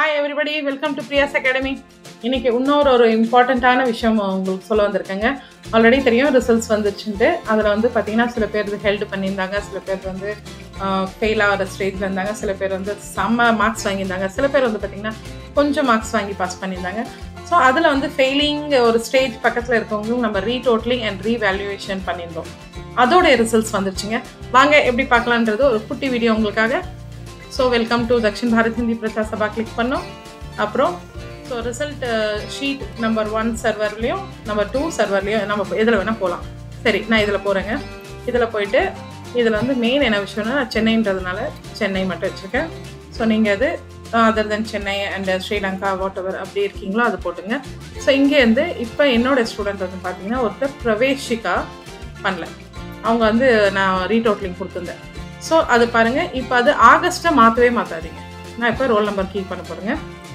hi everybody welcome to Priya's academy இன்னைக்கு இன்னொரு ஒரு இம்பார்ட்டண்ட்டான விஷயம் உங்களுக்கு சொல்ல வந்திருக்கேங்க ஆல்ரெடி தெரியும் ரிசல்ட்ஸ் வந்துச்சுன்ட்டு அதில் வந்து பார்த்தீங்கன்னா சில பேர் இது ஹெல்டு பண்ணியிருந்தாங்க சில பேர் வந்து ஃபெயில் ஆகிற ஸ்டேஜில் இருந்தாங்க சில பேர் வந்து செம்ம மார்க்ஸ் வாங்கியிருந்தாங்க சில பேர் வந்து பார்த்தீங்கன்னா கொஞ்சம் மார்க்ஸ் வாங்கி பாஸ் பண்ணியிருந்தாங்க ஸோ அதில் வந்து ஃபெயிலிங் ஒரு ஸ்டேஜ் பக்கத்தில் இருக்கவங்களும் நம்ம ரீடோட்லிங் அண்ட் ரீவேல்யூவேஷன் பண்ணியிருந்தோம் அதோடைய ரிசல்ட்ஸ் வந்துருச்சுங்க வாங்க எப்படி பார்க்கலான்றது ஒரு குட்டி வீடியோ உங்களுக்காக so welcome to Dakshin Bharat Hindi Prachar Sabha click பண்ணோம் அப்புறம் so result sheet number one சர்வர்லேயும் நம்பர் டூ சர்வர்லேயும் நம்ம இதில் வேணால் போகலாம் சரி நான் இதில் போகிறேங்க இதில் போயிட்டு இதில் வந்து மெயின் என்ன விஷயம்னா நான் சென்னைன்றதுனால சென்னை மட்டும் வச்சுருக்கேன் ஸோ நீங்கள் அது other then Chennai and Sri Lanka whatever அப்படி இருக்கீங்களோ அது போட்டுங்க ஸோ இங்கேருந்து இப்போ என்னோட ஸ்டூடெண்ட் வந்து பார்த்தீங்கன்னா ஒருத்தர் பிரவேஷிகா பண்ணல அவங்க வந்து நான் ரீடோட்லிங் கொடுத்துருந்தேன் ஸோ அது பாருங்கள் இப்போ அது ஆகஸ்ட்டை மாற்றவே மாற்றாதீங்க நான் இப்போ ரோல் நம்பர் கீ பண்ண போகிறேங்க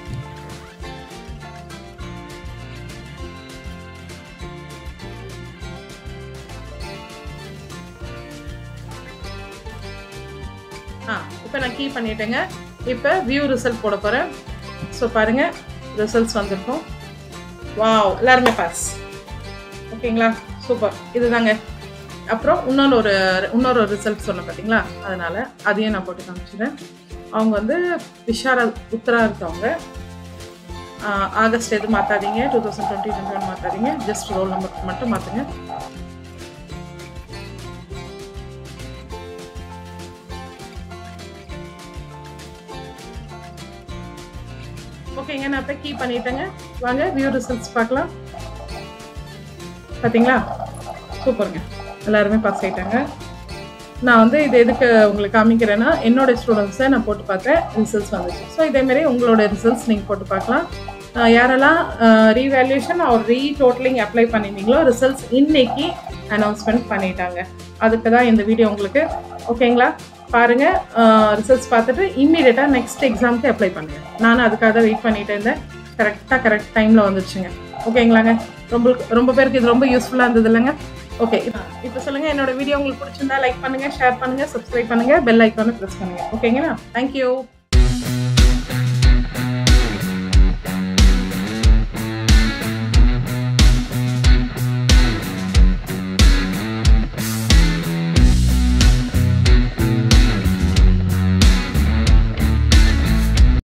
ஆ இப்போ நான் கீ பண்ணிட்டேங்க இப்போ வியூ ரிசல்ட் போட போகிறேன் ஸோ பாருங்கள் ரிசல்ட்ஸ் வந்திருக்கும் வாவ் எல்லாருமே பாஸ் ஓகேங்களா சூப்பர் இதுதாங்க அப்புறம் இன்னொரு ஒரு இன்னொரு ரிசல்ட் சொன்னேன் பார்த்தீங்களா அதனால் அதையும் நான் போட்டு காமிச்சிடுறேன் அவங்க வந்து விஷாரா உத்தரா இருக்கவங்க ஆகஸ்ட் எது மாற்றாதீங்க two thousand twenty twenty one மாற்றாதீங்க ஜஸ்ட் ரோல் நம்பருக்கு மட்டும் மாற்றுங்க ஓகேங்க நான் இப்போ கீ பண்ணிட்டேங்க வாங்க வியூ ரிசல்ட்ஸ் பார்க்கலாம் பார்த்தீங்களா சூப்பருங்க எல்லாருமே பாஸ் ஆகிட்டாங்க நான் வந்து இது எதுக்கு உங்களுக்கு காமிக்கிறேன்னா என்னோட ஸ்டூடெண்ட்ஸை நான் போட்டு பார்த்தேன் ரிசல்ட்ஸ் வந்துச்சு ஸோ இதேமாரி உங்களோட ரிசல்ட்ஸ் நீங்கள் போட்டு பார்க்கலாம் யாரெல்லாம் revaluation or re totaling apply பண்ணியிருந்தீங்களோ ரிசல்ட்ஸ் இன்னைக்கு அனௌன்ஸ்மெண்ட் பண்ணிட்டாங்க அதுக்கு தான் இந்த வீடியோ உங்களுக்கு ஓகேங்களா பாருங்கள் ரிசல்ட்ஸ் பார்த்துட்டு இம்மீடியட்டாக நெக்ஸ்ட் எக்ஸாமுக்கு அப்ளை பண்ணுங்கள் நானும் அதுக்காக தான் வெயிட் பண்ணிகிட்டே இருந்தேன் கரெக்டாக கரெக்ட் டைமில் வந்துச்சுங்க ஓகேங்களாங்க ரொம்ப ரொம்ப பேருக்கு இது ரொம்ப யூஸ்ஃபுல்லாக இருந்தது இல்லைங்க ஓகே இப்போ சொல்லுங்கள் என்னோட வீடியோ உங்களுக்கு பிடிச்சிருந்தா லைக் பண்ணுங்கள் ஷேர் பண்ணுங்கள் சப்ஸ்கிரைப் பண்ணுங்கள் பெல் ஐக்கானை ப்ரெஸ் பண்ணுங்கள் ஓகேங்களா தேங்க்யூ